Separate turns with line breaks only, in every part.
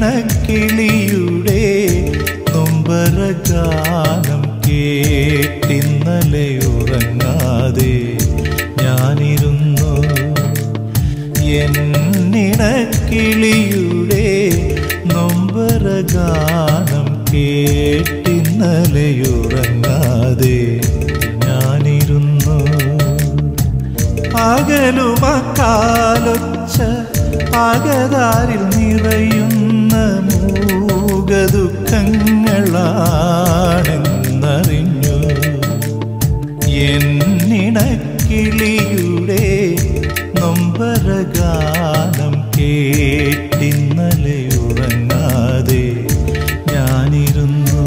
എന്നിണക്കിളിയുടെ നൊമ്പരഗാനം കേട്ടിന്നലെ ഉറങ്ങാതെ ഞാനിരുന്നു എന്നിണക്കിളിയുടെ നൊമ്പരഗാനം കേട്ടിന്നലെ ഉറങ്ങാതെ ഞാനിരുന്നു പകലുമക്കാലൊച്ച അകതാരിൽ നിറയുന്ന മൂകദുഃഖങ്ങളാണെന്നറിഞ്ഞു എന്നിണക്കിളിയുടെ നൊമ്പരഗാനം കേട്ടിന്നലെ ഉറങ്ങാതെ ഞാനിരുന്നു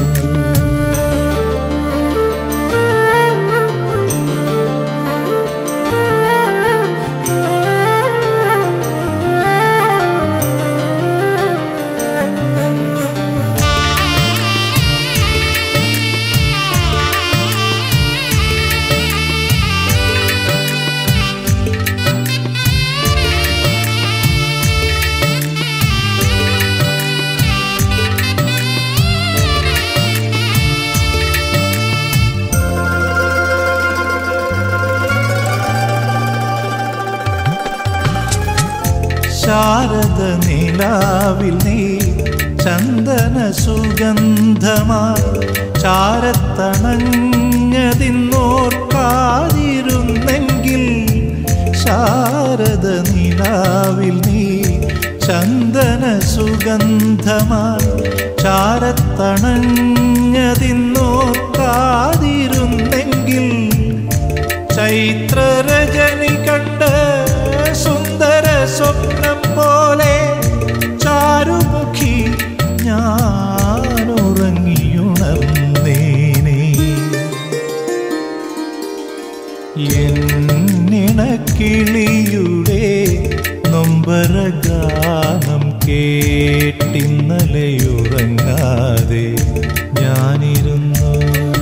ശാരദ നിലാവിൽ നീ ചന്ദന സുഗന്ധമാ ചാരത്തണഞ്ഞതിന്നോർക്കാതിരുന്നെങ്കിൽ ശാരദ നിലാവിൽ നീ ചന്ദന സുഗന്ധമാ ചാരത്തണഞ്ഞതിന്നോർക്കാതിരുന്നെങ്കിൽ ചൈത്രരജനി കണ്ട സുന്ദര സ്വപ്നം പോലെ ചാരുമുഖി ഞാൻ ഉറങ്ങിയുണർന്നേനെ എന്നിണക്കിളിയുടെ നൊമ്പരഗാനം കേട്ടിന്നലെ ഉറങ്ങാതെ ഞാനിരുന്നു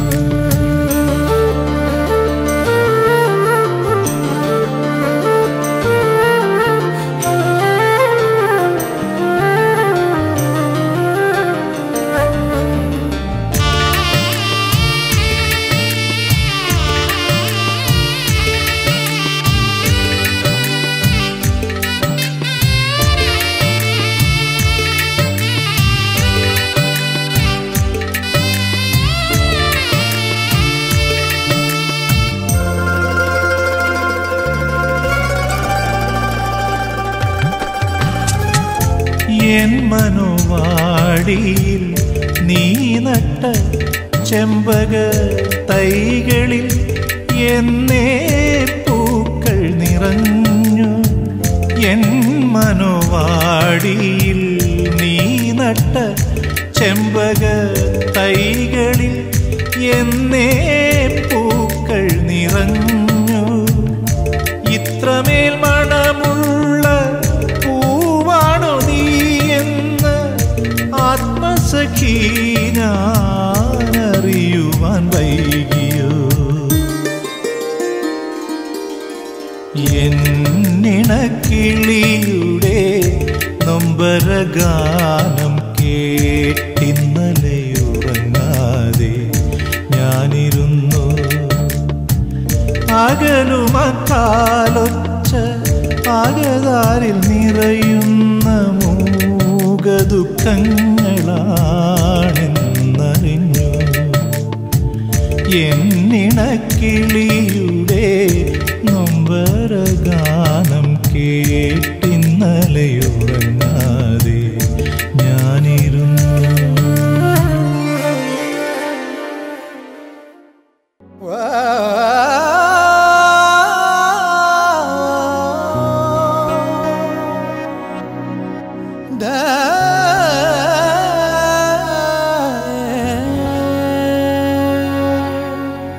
എൻ മനോവാടിയിൽ നീ നട്ട ചെമ്പക തൈകളിൽ എന്നേ പൂക്കൾ നിറഞ്ഞു എൻ മനോവാടിയിൽ നീ നട്ട ചെമ്പക തൈകളിൽ എന്നേ പൂക്കൾ നിറഞ്ഞു ഇത്രമേൽ മണമുള്ള പൂവാണോ നീ എന്ന് ആത്മസഖി ഞാൻ അറിയുവാൻ വൈകിയോ എന്നിണക്കിളിയുടെ നൊമ്പരഗാനം കേട്ടിന്നലെ ഉറങ്ങാതെ ഞാനിരുന്നു അകലുമക്കാലൊച്ച അകതാരിൽ നിറയുന്ന മൂകദുഃഖങ്ങളാണെന്നറിഞ്ഞു എന്നിണക്കിളിയുടെ നൊമ്പരഗാനം കേട്ടിന്നലെയുറങ്ങാതെ ഞാനിരുന്നു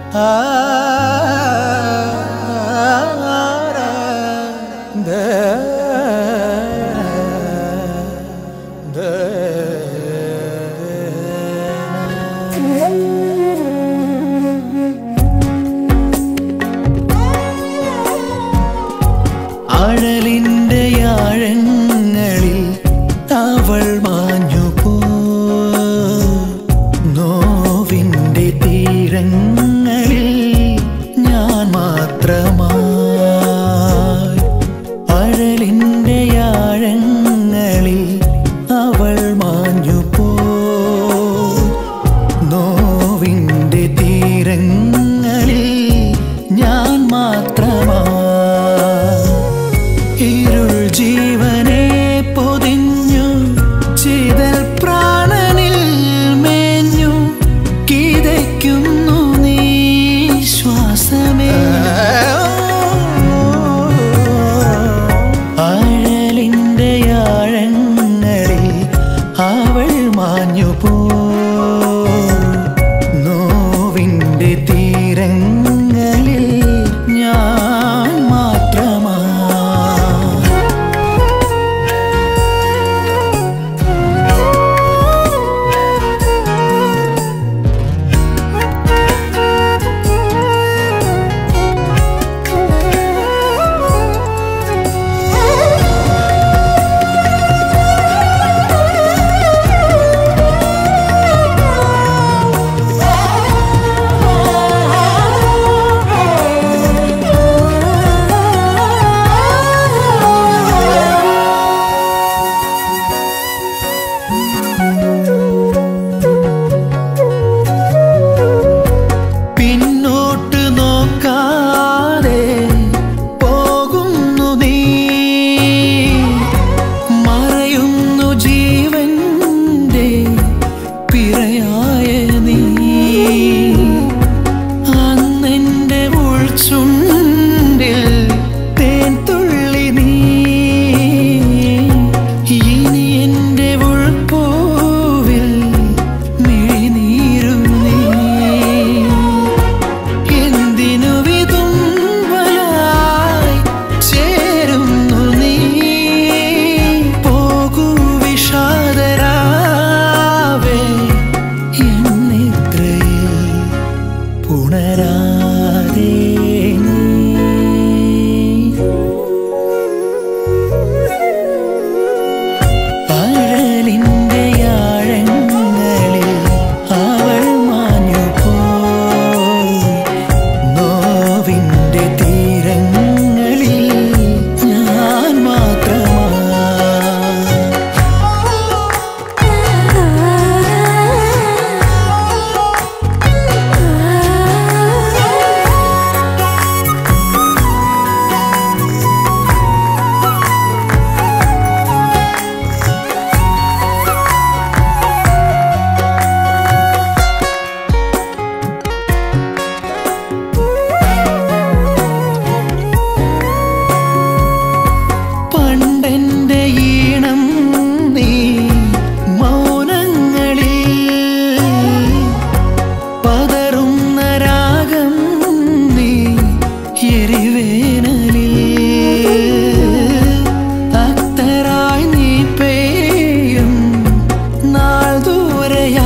Ah അവൾ മാഞ്ഞു പോ നോവിൻ്റെ തീരങ്ങളിൽ ഞാൻ മാത്രമായി അഴലിൻ്റെ ആഴങ്ങളിൽ അവൾ മാഞ്ഞു പോ നോവിൻ്റെ തീരങ്ങളിൽ ഞാൻ മാത്രമായി ഇരുൾ ജീവനെ പൊതിഞ്ഞു ചിതൽ പ്രാണനിൽ മേഞ്ഞു കിതയ്ക്കുന്നു നീ ശ്വാസമേ ആഴലിൻ്റെ ആഴങ്ങളിൽ അവൾ മാഞ്ഞു പോ നോവിൻ്റെ തീരങ്ങളിൽ ഞാൻ മാത്രമാ പിന്നോട്ട് നോക്കാതെ പോകുന്നു നീ മറയുന്നു ജീവന്റെ പിറയായ നീ അന്നെന്റെ ഉൾച്ചുണ്ടിൽ തേൻ തുള്ളി നീ ഇനി എന്റെ ഉൾപ്പൂവിൽ മിഴിനീരും നീ എന്തിനു വിതുമ്പലായി ചേരുന്നു നീ പോകൂ വിഷാദരാവേ എന്നിത്രയിൽ പുണരാതെ നീ അഴലിൻ്റെ ആഴങ്ങളിൽ അവൾ മാഞ്ഞു പോയി നോവിൻ്റെ തീരങ്ങളിൽ ഞാൻ മാത്രമാ പണ്ടെന്റെ ഈണം നീ മൗനങ്ങളിൽ പതറുന്ന രാഗം നീ എരിവേനലിൽ അത്തരായി നീ പെയ്യും നാൾ ദൂരയായി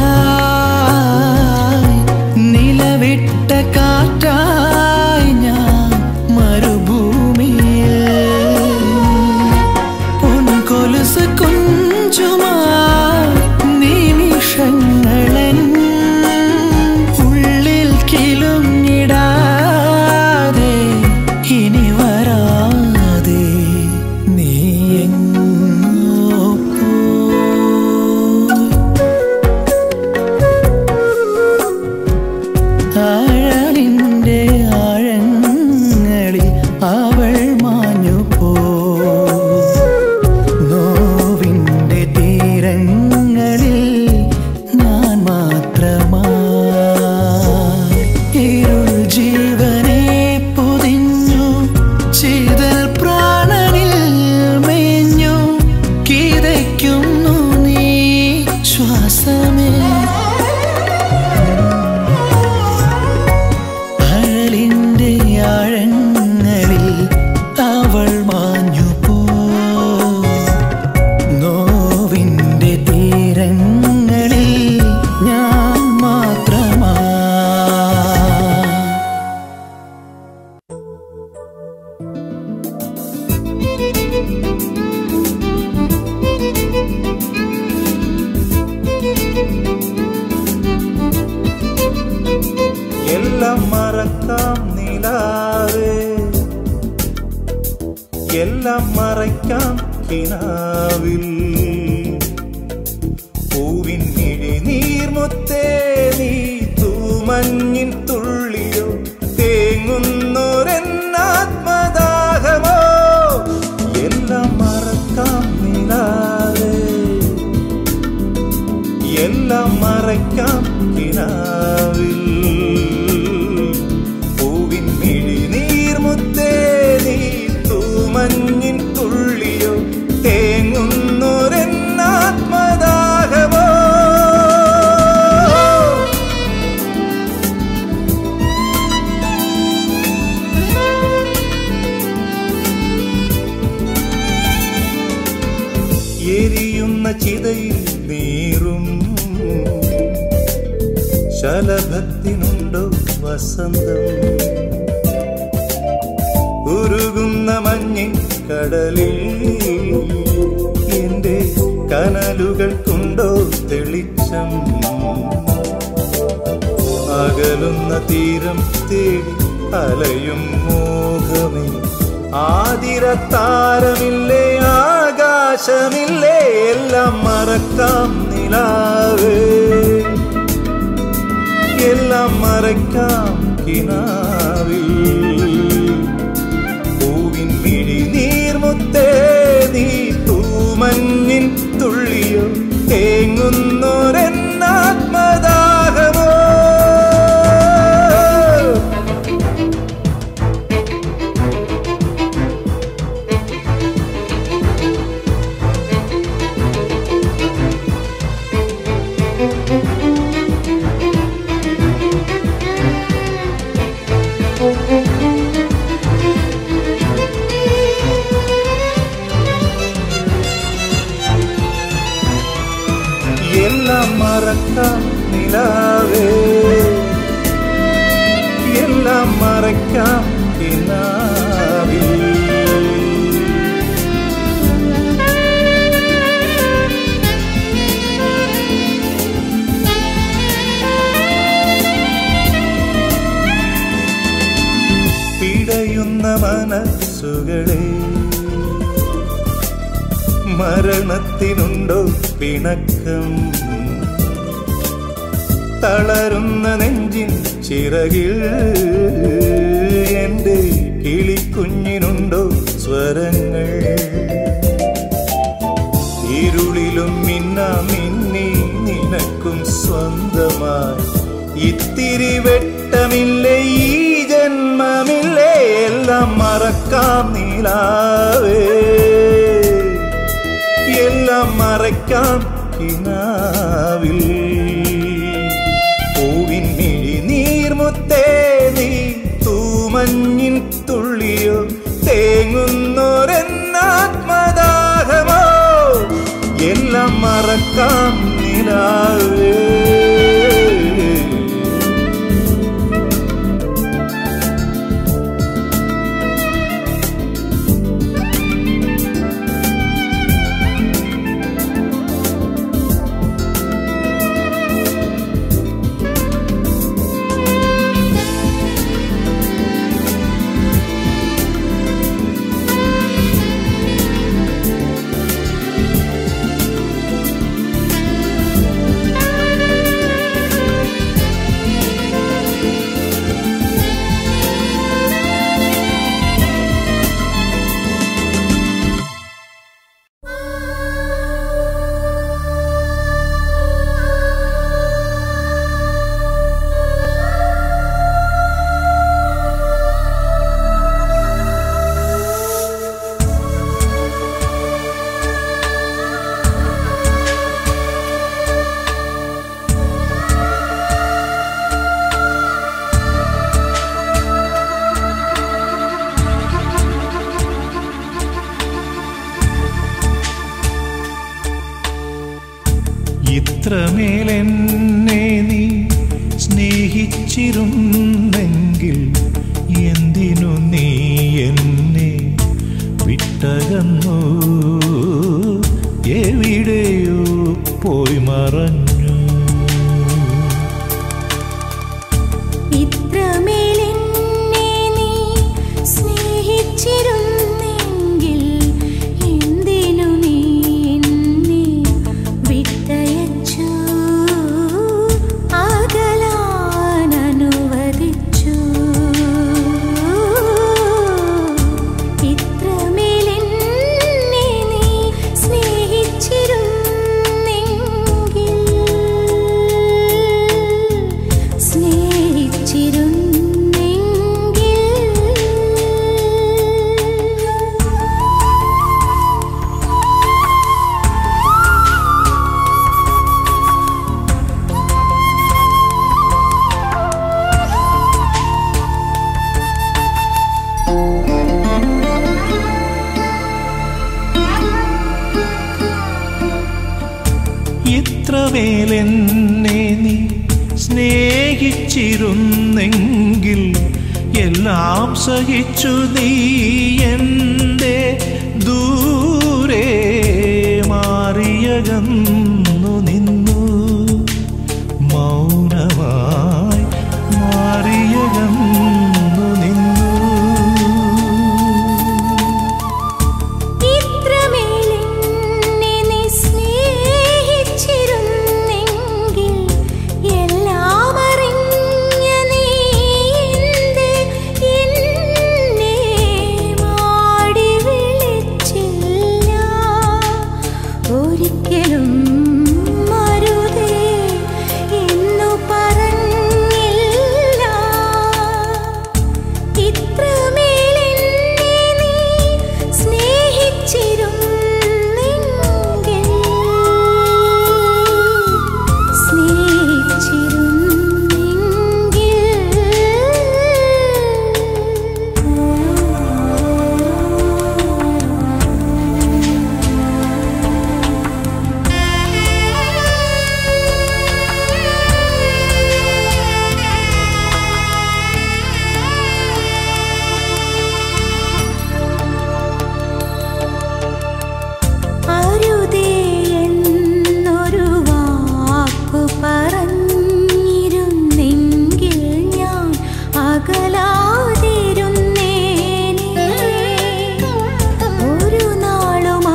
നിലവിട്ട കാറ്റായി ഞാൻ മരുഭൂമിയിൽ പൊൻകൊലുസ് കുഞ്ചുമായി നിമിഷങ്ങളൻ ഉള്ളിൽ കിലുങ്ങിടാതെ ഇനി വരാതെ നീ എങ്ങോ പോയി ആഴലിൻ്റെ ആഴങ്ങളിൽ അവൾ മാഞ്ഞു പോ നോവിൻ്റെ തീരങ്ങളിൽ ഞാൻ മാത്രമാ ഇരുൾ ജീവനെ പൊതിഞ്ഞു ചിതൽ പ്രാണനിൽ മേഞ്ഞു കിതയ്ക്കുന്നു നീ ശ്വാസമേ അഴലിൻ്റെ ആഴങ്ങളിൽ അവൾ മാഞ്ഞു പോ നോവിൻ്റെ തീരങ്ങളിൽ ഞാൻ മാത്രമാ
Thank
കിനാവിൽ പൂവിൻ മിഴി നീർമുത്തേ നീ തൂമഞ്ഞിൻ തുള്ളിയോ തേങ്ങുന്നൊരെന്നാത്മദാഹമോ എല്ലാം മറക്കാം നിലാവേ എല്ലാം മറയ്ക്കാം കിനാവിൽ പൂവിൻ മിഴി നീർമുത്തേ നീ തൂമഞ്ഞിൻ തുള്ളിയോ തേങ്ങുന്നൊരെന്നാത്മദാഹമോ എരിയുന്ന ചിതയിൽ നീറും ശലഭത്തിനുണ്ടോ വസന്തം ഉരുകുന്ന മഞ്ഞിൻ കടലിൽ എന്റെ കനലുകൾക്കുണ്ടോ തെളിച്ചം അകലുന്ന തീരം തേടി അലയും മോഹമേ ആതിരത്താരമില്ലേ ആകാശമില്ലേ എല്ലാം മറക്കാം നിലാവേ എല്ലാം മറക്കാം കിനാവിൽ പൂവിൻ മിഴി നീർമുത്തേ നീ തൂമഞ്ഞിൻ തുള്ളിയോ തേങ്ങുന്നൊരെന്നാത്മദാഹമോ എല്ലാം മറക്കാം നിലാവേ എല്ലാം മറക്കാം കിനാവിൽ പിടയുന്ന മനസ്സുകളെ മരണത്തിനുണ്ടോ പിണക്കം തളരുന്ന നെഞ്ചിൻ ചിറകിൽ എൻ്റെ കിളിക്കുഞ്ഞിനുണ്ടോ സ്വരങ്ങൾ ഇരുളിലും മിന്ന മിന്നി നിനക്കും സ്വന്തമായി ഇത്തിരി വെട്ടമില്ലേ ഈ ജന്മമില്ലേ എല്ലാം മറക്കാം നീലാവേ എല്ലാം മറയ്ക്കാം കിനാവിൽ പൂവിൻ മിഴി നീർമുത്തേ നീ തൂമഞ്ഞിൻ തുള്ളിയോ തേങ്ങുന്നൊരെന്നാത്മദാഹമോ എല്ലാം മറക്കാം നിലാവേ ഇത്രമേലെന്നെ നീ സ്നേഹിച്ചിരുന്നെങ്കിൽ എന്തിനു നീ എന്നെ വിട്ടകന്നു എവിടെയോ പോയി മറഞ്ഞു
ഇത്രമേലെന്നെ നീ സ്നേഹിച്ചിരുന്നെങ്കിൽ എന്തിനു
ഇത്രമേലെന്നെ നീ സ്നേഹിച്ചിരുന്നെങ്കിൽ എല്ലാം സഹിച്ചു നീ എൻ്റെ ദൂരെ മാറിയകന്നു നിന്നു മൗനമായി മാറിയകന്നു നിന്നു
ഇത്രമേലെന്നെ നീ സ്നേഹിച്ചിരുന്നെങ്കിൽ എല്ലാം അറിഞ്ഞ നീ എന്തേ എന്നെ മാടി വിളിച്ചില്ല ഒരിക്കലും മരുതേ എന്നു പറഞ്ഞില്ല ഇത്രമേലെന്നെ നീ സ്നേഹിച്ചിരുന്നെങ്കിൽ അരുതേ എന്നൊരു വാക്കു പറഞ്ഞിരുന്നെങ്കിൽ ഞാൻ അകലാതിരുന്നേനെ ഒരു നാളും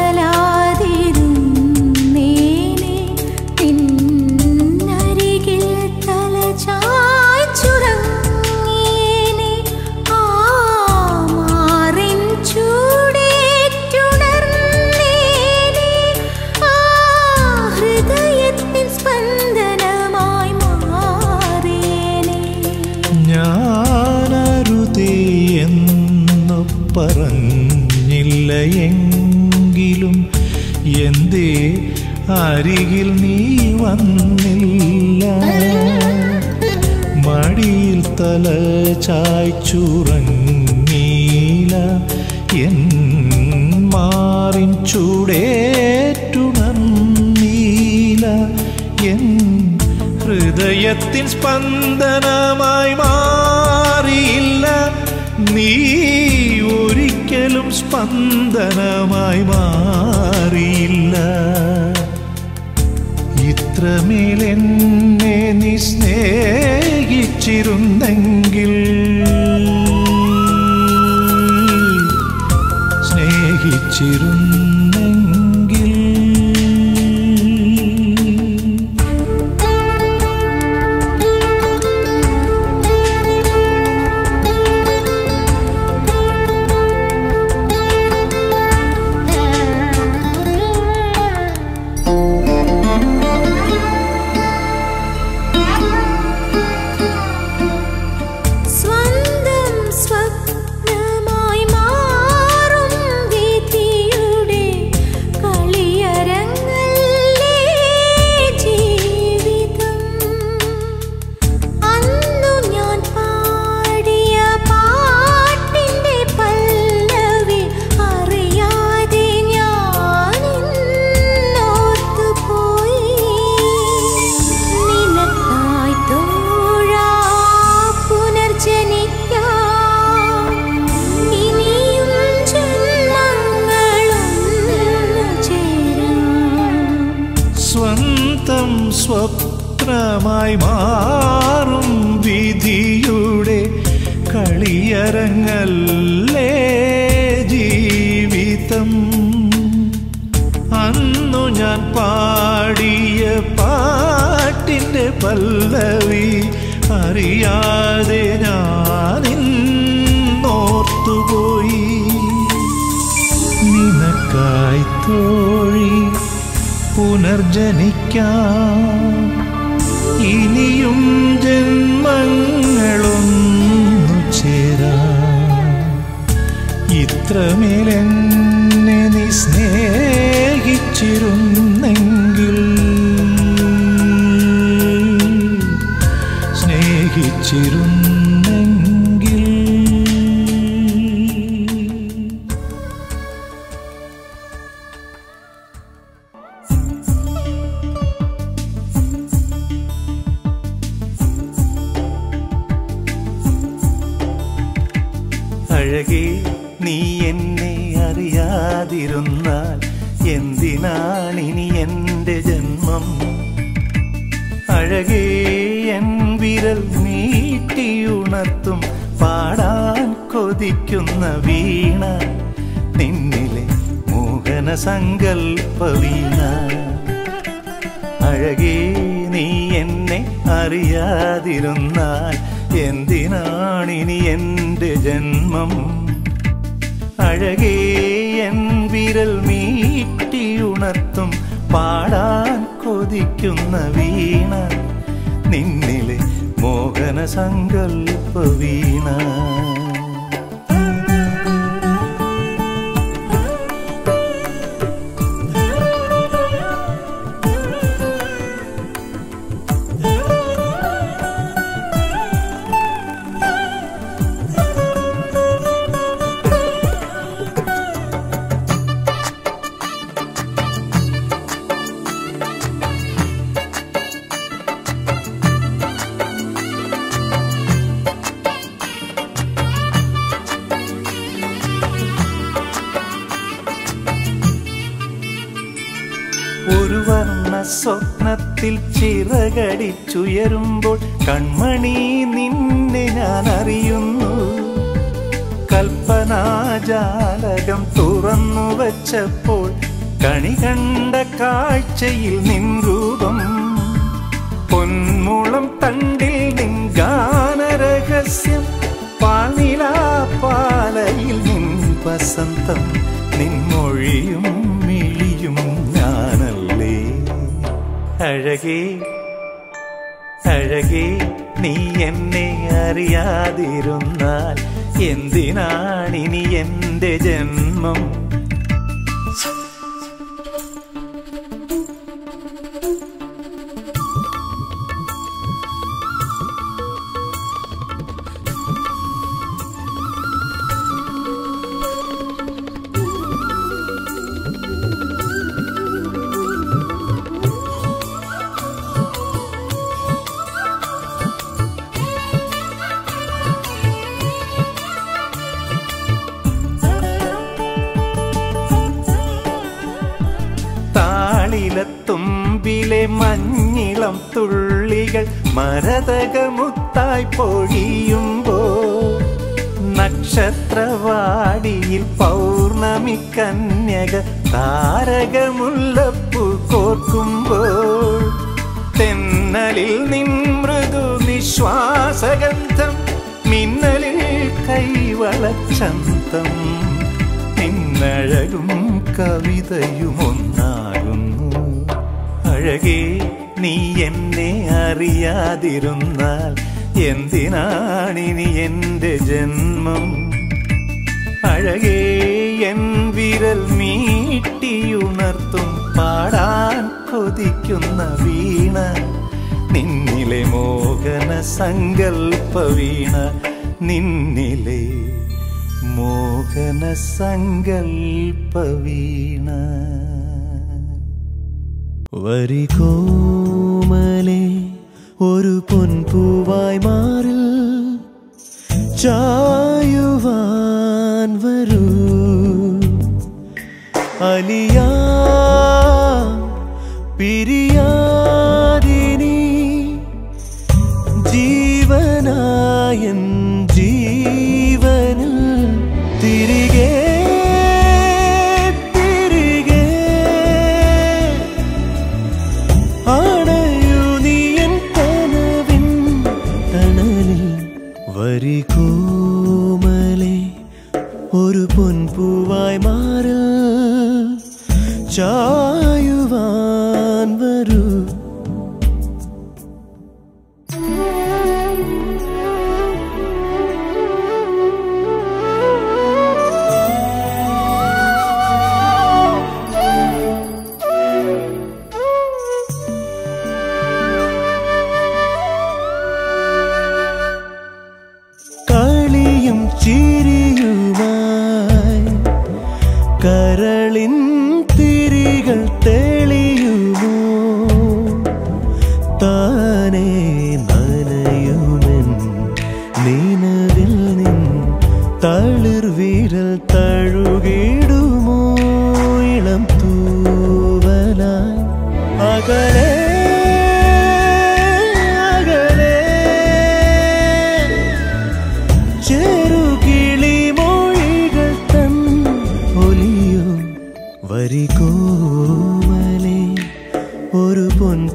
അകലാതിരുന്നേനെ പിന്നരികിൽ തല ചായ്ച്ചുറങ്ങിയേനെ ആ മാറിൻ ചൂടേറ്റുണർന്നേനെ ആ ഹൃദയത്തിൻ സ്പന്ദനമായി മാറിയേനെ
ഞാനരുതേ എന്നു പറഞ്ഞില്ല എങ്കിലും എന്തേ അരികിൽ നീ വന്നില്ല മടിയിൽ തല ചായ്ച്ചുറങ്ങീല എൻ മാറിൻ ചൂടേറ്റുണർന്നീല എൻ ഹൃദയത്തിൻ സ്പന്ദനമായി മാറിയില്ല നീ ഒരിക്കലും സ്പന്ദനമായി മാറിയില്ല ഇത്രമേൽ എന്നെ നീ സ്നേഹിച്ചിരുന്നെങ്കിൽ സ്നേഹിച്ചിരുന്നെങ്കിൽ
സ്വന്തം സ്വപ്നമായി മാറും വിധിയുടെ കളിയരങ്ങല്ലേ ജീവിതം അന്നു ഞാൻ പാടിയ പാട്ടിന്റെ പല്ലവി അറിയാതെ ഞാൻ ഓർത്തുപോയി നിനക്കായി തോഴാ പുനർജനിക്കാം ഇനിയും ജന്മങ്ങളൊന്നു ചേരാം
സ്വന്തം സ്വപ്നമായി മാറും വിധിയുടെ കളിയരങ്ങല്ലേ ജീവിതം അന്നു ഞാൻ പാടിയ പാട്ടിൻ്റെ പല്ലവി അറിയാതെ ഞാൻ ഇന്നോർത്തുപോയി നിനക്കായി തോഴി പുനർജനിക്കാം ഇനിയും ജന്മങ്ങളൊന്നു ചേരാം ഇത്രമേലെന്നെ നീ സ്നേഹിച്ചിരുന്നെങ്കിൽ സ്നേഹിച്ചിരുന്നെങ്കിൽ അറിയാതിരുന്നാൽ എന്തിനാണിനി എൻ്റെ ജന്മം അഴകേ എൻ വിരൽ നീട്ടിയുണർത്തും പാടാൻ കൊതിക്കുന്ന വീണ നിന്നിലെ മോഹന സങ്കൽപ്പ വീണ അഴകേ നീ എന്നെ അറിയാതിരുന്നാൽ എന്തിനാണിനി എൻ്റെ ജന്മം അഴകേ എൻ വിരൽ മീട്ടിയുണർത്തും പാടാൻ കൊതിക്കുന്ന വീണ നിന്നിലെ മോഹന സങ്കൽപ്പ വീണ ഒരു വർണ്ണ സ്വപ്നത്തിൽ ചിറകടിച്ചുയരുമ്പോൾ കൺമണി നിന്നെ ഞാൻ അറിയുന്നു കൽപ്പനാജാലകം തുറന്നു വച്ചപ്പോൾ കണി കണ്ട കാഴ്ചയിൽ നിൻ രൂപം പൊന്മുളം തണ്ടിൽ നിൻ ഗാനരഹസ്യം പാനിലാ പാലയിൽ നിൻ വസന്തം നിൻമൊഴിയും മിഴിയും ഞാനല്ലേ അഴകേ അഴകേ നീ എന്നെ അറിയാതിരുന്നാൽ എന്തിനാണിനി എൻ്റെ ജന്മം താളിലത്തുമ്പിലെ മഞ്ഞിളം തുള്ളികൾ മരതകമുത്തായി പൊഴിയുമ്പോ നക്ഷത്രവാടിയിൽ പൗർണമി കന്യക താരകമുല്ലപ്പൂ കോർക്കുമ്പോൾ തെന്നലിൽ നിൻ മൃദു നിശ്വാസഗന്ധം മിന്നലിൽ കൈവളച്ചന്തം നിന്നഴകും കവിതയും ഒന്നാകുന്നു അഴകേ നീ എന്നെ അറിയാതിരുന്നാൽ എന്തിനാണിനി എൻ്റെ ജന്മം അഴകേ എൻ വിരൽ മീട്ടിയുണർത്തും പാടാൻ കൊതിക്കുന്ന വീണ നിന്നിലെ മോഹന സങ്കൽപ്പ വീണ നിന്നിലെ മോഹന സങ്കൽപ്പ വീണ
വരികോമലെ ഒരു പൊൻപൂവായി മാറിൽ ചായുവാൻ വരൂ അലിയാ പിരിയാതിനി ജീവനായൻ ജീവനിൽ തിരികെ തിരികെ അണയു നീയൻ കനവിൻ തണലിൽ വരികോമലെ ഒരു പൊൻപൂവായി മാറിൽ ചായുവാൻ വരൂ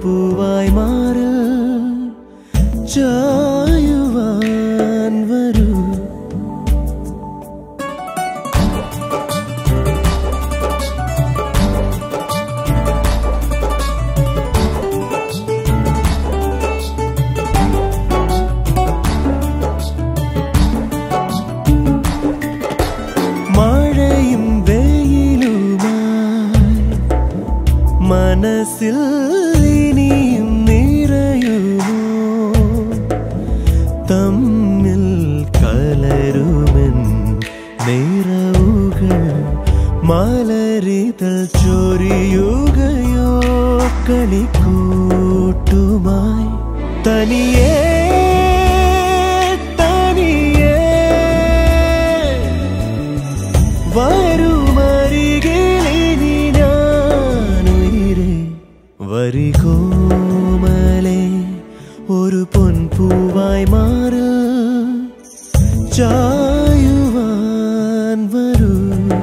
പൊൻപൂവായി മാറിൽ ചായുവാൻ വരൂ മഴയും വെയിലുമായി മനസ്സിൽ ഇനിയും നിറയുമോ തമ്മിൽ കലരുമെൻ നിറവുകൾ മലരിതൾ ചൊരിയുകയോ കളിക്കൂട്ടുമായി തനിയേ തനിയേ വരുമരികിലിനി ഞാനുയിരെ വരികോമലെ ഒരു പൊൻപൂവായി മാറ് ചായുവാൻ വരൂ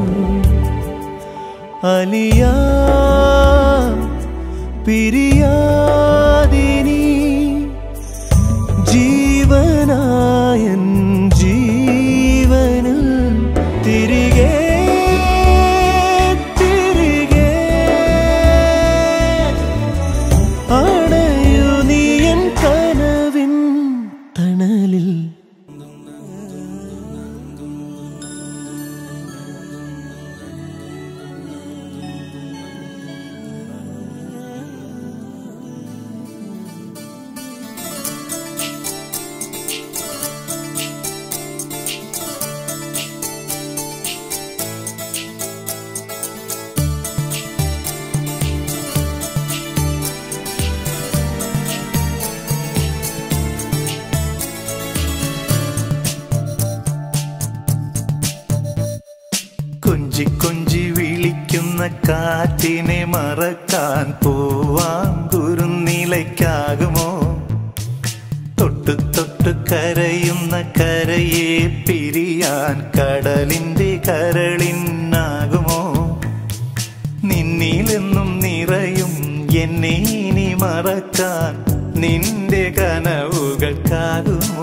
അലിയ പിരിയാതിനി ജീവനായൻ ജീവനിൽ തിരികെ തിരികെ അണയു നീയൻ കനവിൻ തണലിൽ
കൊഞ്ചി കൊഞ്ചി വിളിക്കുന്ന കാറ്റിനെ മറക്കാൻ പോവാൻ കുറുനിലയ്ക്കാകുമോ തൊട്ടു തൊട്ടു കരയുന്ന കരയെ പിരിയാൻ കടലിന്റെ കരളിനാകുമോ നിന്നിലെന്നും നിറയും എന്നെ ഇനി മറക്കാൻ നിന്റെ കനവുകൾക്കാകുമോ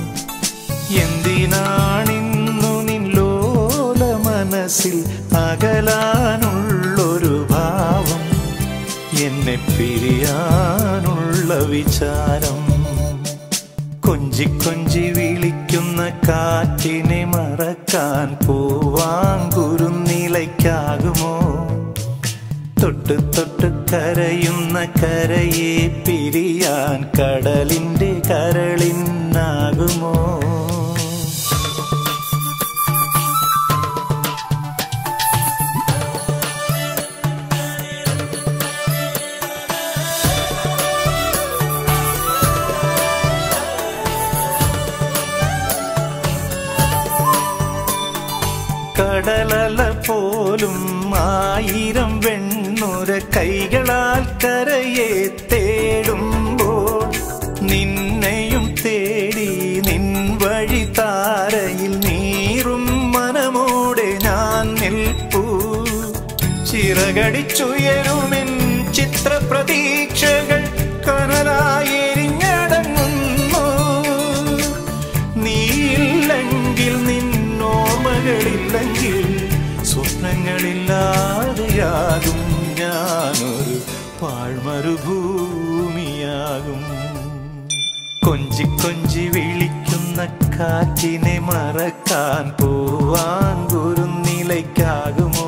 എന്തിനാണിന്നു നിന്നോല മനസ്സിൽ അകലാനുള്ളൊരു ഭാവം എന്നെ പിരിയാനുള്ള വിചാരം കൊഞ്ചി കൊഞ്ചി വിളിക്കുന്ന കാറ്റിനെ മറക്കാൻ പോവാൻ കുറുനിലയ്ക്കാകുമോ തൊട്ട് തൊട്ട് കരയുന്ന കരയെ പിരിയാൻ കടലിന്റെ കരളിനാകുമോ കടലല പോലും ആയിരം വെണ്ണുര കൈകളാൽ കരയെ തേടുമ്പോൾ നിന്നെയും തേടി നിൻ വഴി താരയിൽ നീറും മനമോടെ ഞാൻ നിൽപ്പൂ ചിറകടിച്ചുയരുമെൻ ചിത്രപ്രതീക്ഷകൾ കനലായി എരിഞ്ഞടങ്ങുന്നു നീയില്ലെങ്കിൽ നിന്നോർമ്മകളില്ലെങ്കിൽ സ്വപ്നങ്ങളില്ലാതെയാകും ഞാനൊരു പാഴ്മരുഭൂമിയാകും കൊഞ്ചി കൊഞ്ചി വിളിക്കുന്ന കാറ്റിനെ മറക്കാൻ പോവാൻ കുറുനിലയ്ക്കാകുമോ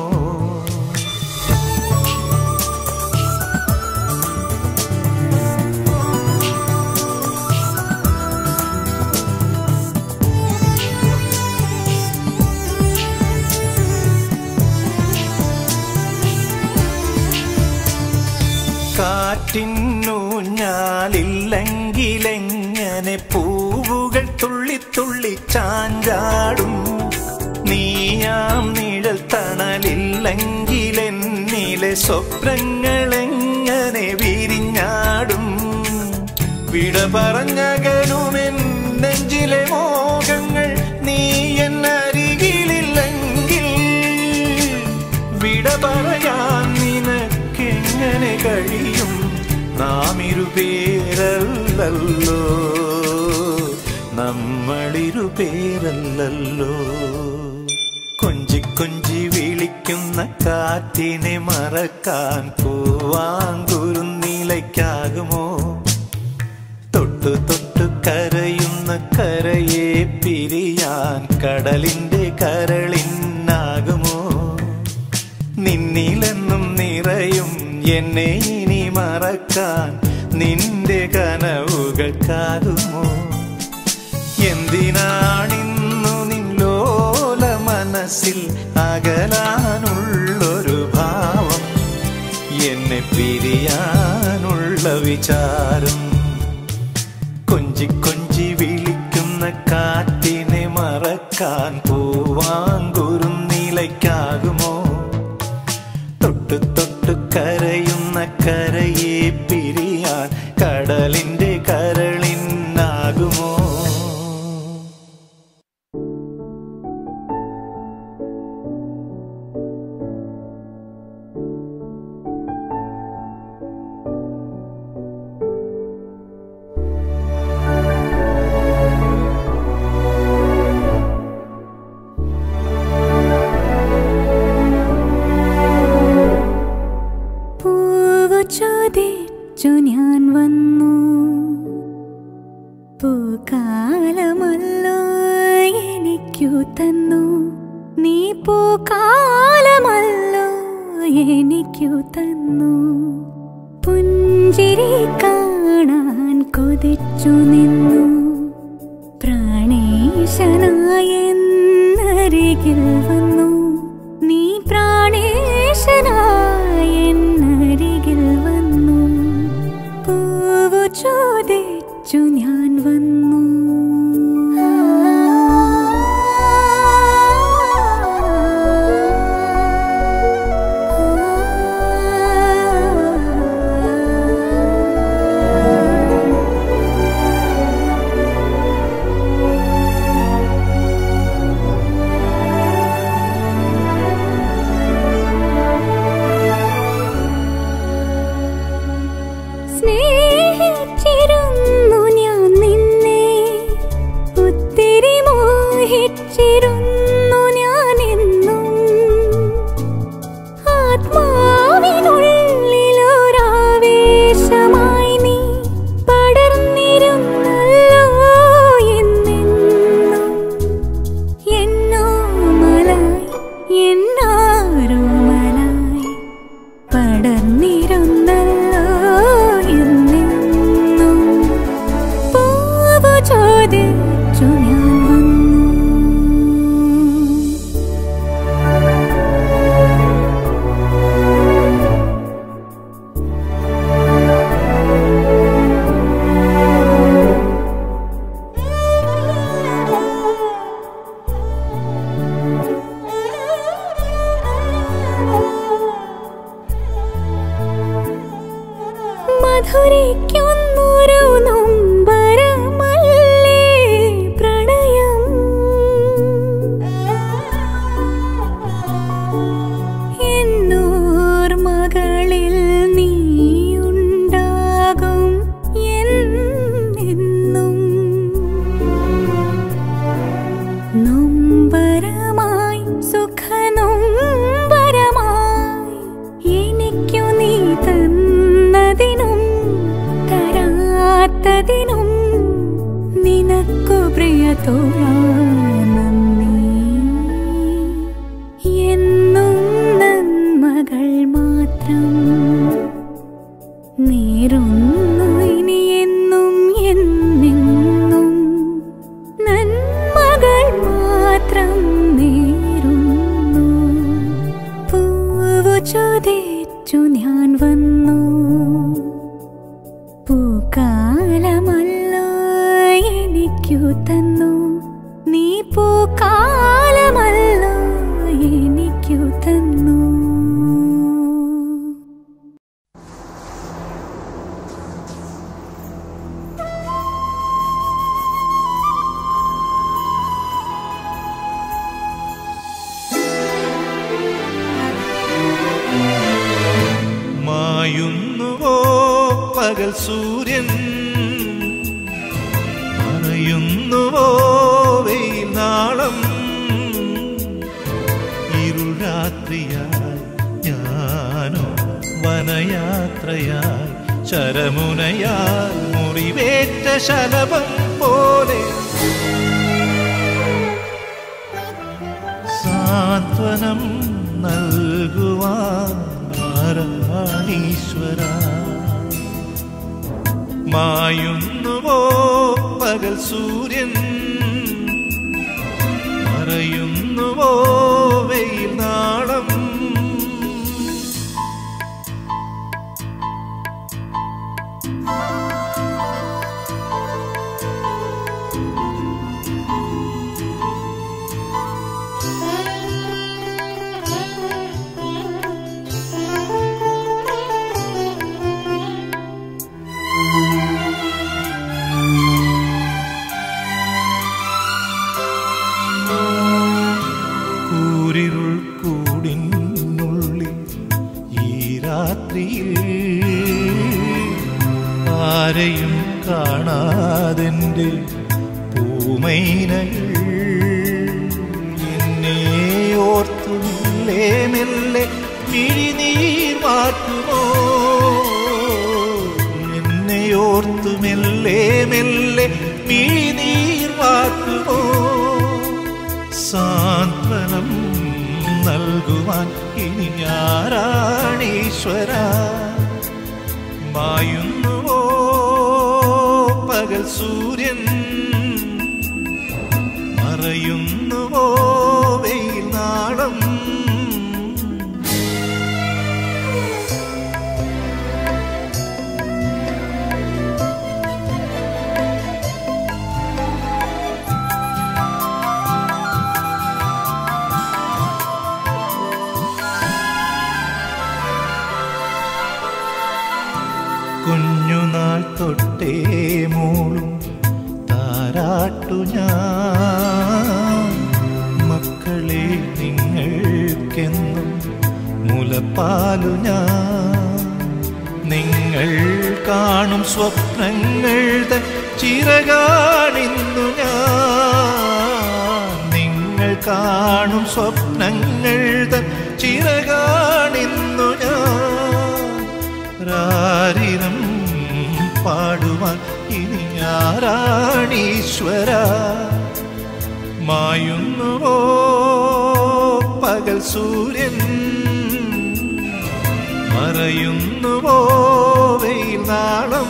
കാറ്റിന്നൂഞ്ഞാലില്ലെങ്കിലെങ്ങനെ പൂവുകൾ തുള്ളി തുള്ളി ചാഞ്ചാടും നീയാം നിഴൽ തണലില്ലെങ്കിലെന്നിലെ സ്വപ്നങ്ങളെങ്ങനെ വിരിഞ്ഞാടും വിട പറഞ്ഞകലുമെൻ നെഞ്ചിലെ മോഹങ്ങൾ നീ എന്നരികിലില്ലെങ്കിൽ വിട പറയാൻ നിനക്കെങ്ങനെ കഴിയും നാം ഇരുപേരല്ലല്ലോ നമ്മളിരുപേരല്ലല്ലോ കൊഞ്ചി കൊഞ്ചി വിളിക്കുന്ന കാറ്റിനെ മറക്കാൻ പൂവാങ്കുരുന്നിലയ്ക്കാകുമോ തൊട്ടു തൊട്ടു കരയുന്ന കരയെ പിരിയാൻ കടലിന്റെ കരളിനാകുമോ നിന്നിലെന്നും നിറയും എന്നെ ഇനി മറക്കാൻ നിന്റെ കനവുകൾക്കാകുമോ എന്തിനാണിന്നു നിന്നോല മനസ്സിൽ അകലാനുള്ളൊരു ഭാവം എന്നെ പിരിയാനുള്ള വിചാരം കൊഞ്ചി കൊഞ്ചി വിളിക്കുന്ന കാറ്റിനെ മറക്കാൻ പൂവാങ്കുരുന്നിലയ്ക്കാകുമോ തൊട്ടു തൊട്ടു കരയുന്ന കരയെ പിരിയാൻ കടലിന്റെ കരളിനാകുമോ
പൂവ് ചോദിച്ചു ഞാൻ വന്നു പൂക്കാലമല്ലോ എനിക്കു തന്നു നീ പൂക്കാലമല്ലോ എനിക്കു തന്നു പുഞ്ചിരി കാണാൻ കൊതിച്ചു നിന്നു പ്രാണേശനായെന്നരികിൽ വന്നു നീ പ്രാണേശനായെന്നരികിൽ വന്നു പൂവു ചോദിച്ചു ഞാൻ വന്നു സ്നേഹിച്ചിരുന്നു ഞാൻ നിന്നെ ഒത്തിരി മോഹിച്ചിരുന്നു ഞാൻ എന്നും ആത്മാവിനുള്ളിലൊരാവേശമായി നീ പടർന്നിരുന്നല്ലോ എന്നെന്നും എന്നോ മലായി എന്നാരുമലായി പടർന്നിരുന്നല്ലോ എന്നെന്നും പൂവ് ചോദിച്ചു ഞാൻ വന്നു മധുരിക്കുന്നൊരു നൊമ്പരമല്ലേ പ്രണയം എന്നോർ മകളിൽ നീയുണ്ടാകും എന്നെന്നും നൊമ്പരമായി സുഖനൊമ്പരമായി എനിക്കു നീ തന്നതിനും തരാത്തതിനും നിനക്കു പ്രിയത്തോളാ നന്ദി എന്നും നന്മകൾ മാത്രം നേരുന്നു ഇനി എന്നും എന്നെന്നും നന്മകൾ മാത്രം നേരുന്നു പൂവു ചോദിച്ചു ഞാൻ വന്നു പൂക്കാലമല്ലോ എനിക്കു തന്നു നീ പൂക്കാലമല്ലോ എനിക്കു തന്നു
മായുന്നുവോ പക സൂര്യൻ പറയുന്നുവോ വെയിൽ നാളം ഇരുൾ രാത്രിയായി ഞാനോ വനയാത്രയായി ശരമുനയാൽ മുറിവേറ്റ ശലഭം പോലെ സാന്ത്വനം നൽകുവാൻ നാരായണീശ്വര മായുന്നുവോ പകൽ സൂര്യൻ മറയുന്നുവോ വെയിൽ നാളം കൂരിരുൾ കൂടിനുള്ളിൽ ഈ രാത്രിയിൽ ആരെയും കാണാതെന്റെ പൂമൈനകൾ എന്നെ ഓർത്തു മെല്ലെ മെല്ലെ മിഴിനീർ മാറ്റുമോ എന്നെ ഓർത്തു മെല്ലെ മെല്ലെ മിഴിനീർ മാറ്റുമോ സാന്ത്വനം നൽകുവാൻ ഇനി ഞാറാണീശ്വര മായുന്നുവോ പകൽ സൂര്യൻ മറയുന്നുവോ വെയിൽ നാളം കുഞ്ഞുനാൾ തൊട്ടേ മൂളും താരാട്ടു ഞാൻ മക്കളെ നിങ്ങൾക്കെന്നും മുലപ്പാലു ഞാൻ നിങ്ങൾ കാണും സ്വപ്നങ്ങൾ തൻ ചിറകാണിന്നു ഞാൻ നിങ്ങൾ കാണും സ്വപ്നങ്ങൾ തൻ ചിറകാണിന്നു ഞാൻ രാരിരം പാടുവാൻ ഇനി ഞാറാണീശ്വര മായുന്നുവോ പകൽ സൂര്യൻ മറയുന്നുവോ വെയിൽ നാളം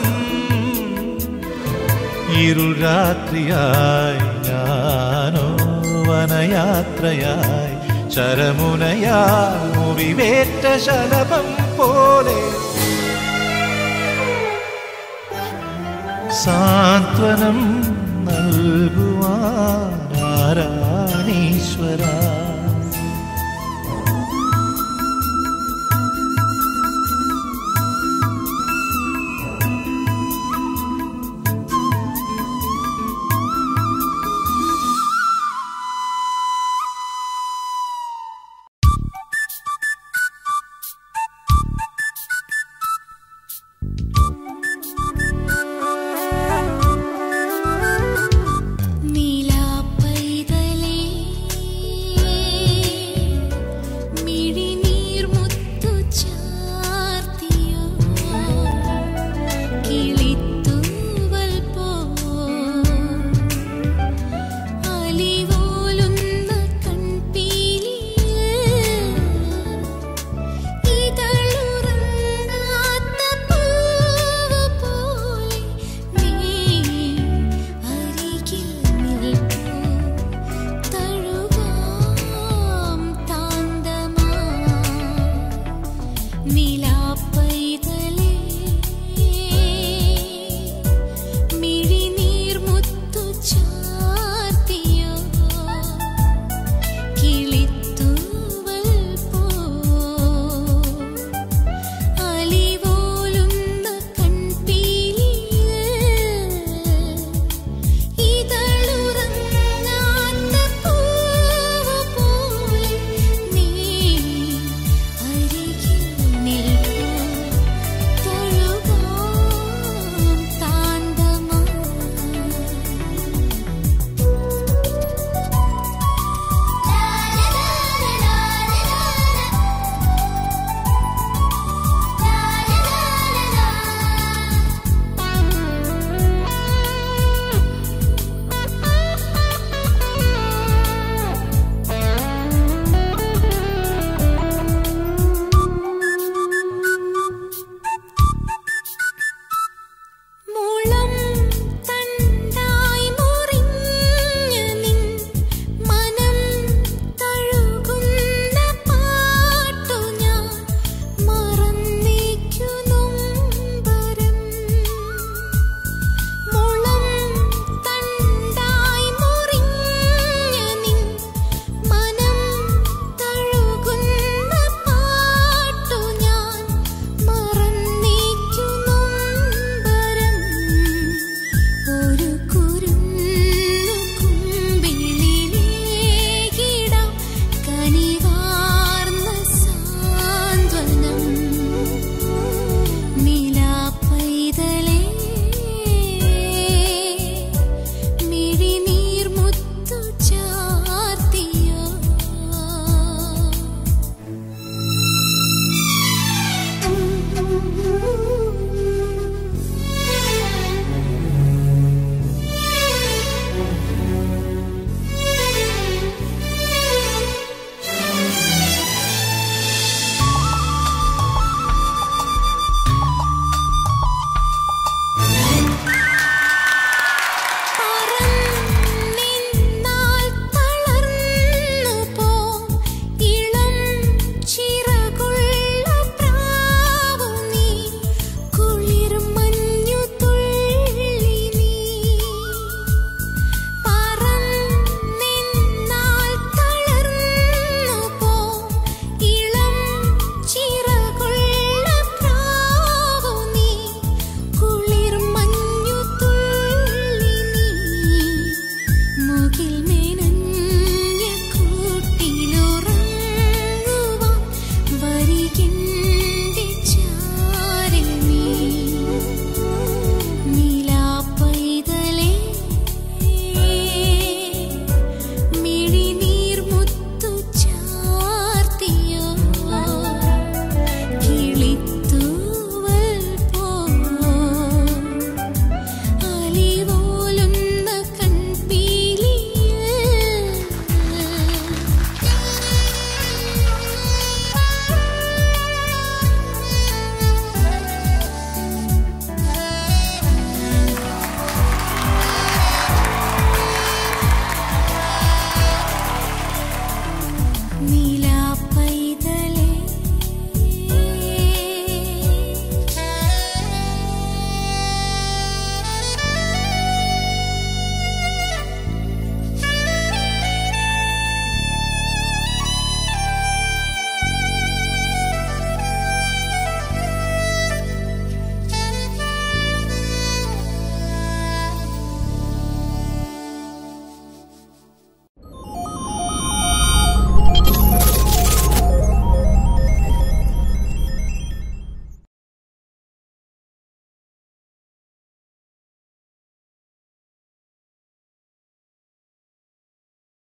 ഇരുൾ രാത്രിയായി ഞാനോ വനയാത്രയായി ശരമുനയാൽ മുറിവേറ്റ ശലഭം പോലെ സാന്ത്വനം നൽകുവാനാരാണീശ്വര